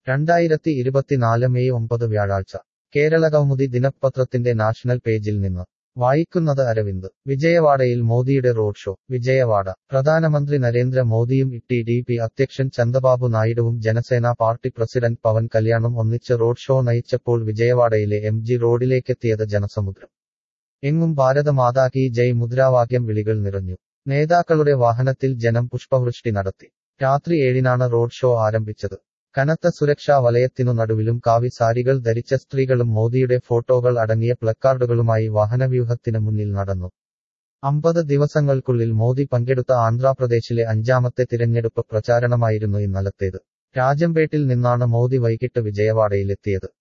രണ്ടായിരത്തി ഇരുപത്തിനാല് മെയ് ഒമ്പത് വ്യാഴാഴ്ച കേരളകൗമുദി ദിനപത്രത്തിന്റെ നാഷണൽ പേജിൽ നിന്ന് വായിക്കുന്നത് അരവിന്ദ് വിജയവാഡയിൽ മോദിയുടെ റോഡ് ഷോ വിജയവാഡ പ്രധാനമന്ത്രി നരേന്ദ്ര മോദിയും ടി ഡി പി അധ്യക്ഷൻ ചന്ദ്രബാബു നായിഡുവും ജനസേന പാർട്ടി പ്രസിഡന്റ് പവൻ കല്യാണും ഒന്നിച്ച് റോഡ് ഷോ നയിച്ചപ്പോൾ വിജയവാഡയിലെ എം ജി റോഡിലേക്കെത്തിയത് ജനസമുദ്രം എങ്ങും ഭാരത മാതാ കി ജയ് മുദ്രാവാക്യം വിളികൾ നിറഞ്ഞു നേതാക്കളുടെ വാഹനത്തിൽ ജനം പുഷ്പവൃഷ്ടി നടത്തി രാത്രി ഏഴിനാണ് റോഡ് ഷോ ആരംഭിച്ചത് കനത്ത സുരക്ഷാ വലയത്തിനു നടുവിലും കാവി സാരികൾ ധരിച്ച സ്ത്രീകളും മോദിയുടെ ഫോട്ടോകൾ അടങ്ങിയ പ്ലക്കാർഡുകളുമായി വാഹനവ്യൂഹത്തിന് മുന്നിൽ നടന്നു അമ്പത് ദിവസങ്ങൾക്കുള്ളിൽ മോദി പങ്കെടുത്ത ആന്ധ്രാപ്രദേശിലെ അഞ്ചാമത്തെ തിരഞ്ഞെടുപ്പ് പ്രചാരണമായിരുന്നു ഇന്നലത്തേത് രാജംപേട്ടിൽ നിന്നാണ് മോദി വൈകിട്ട് വിജയവാഡയിലെത്തിയത്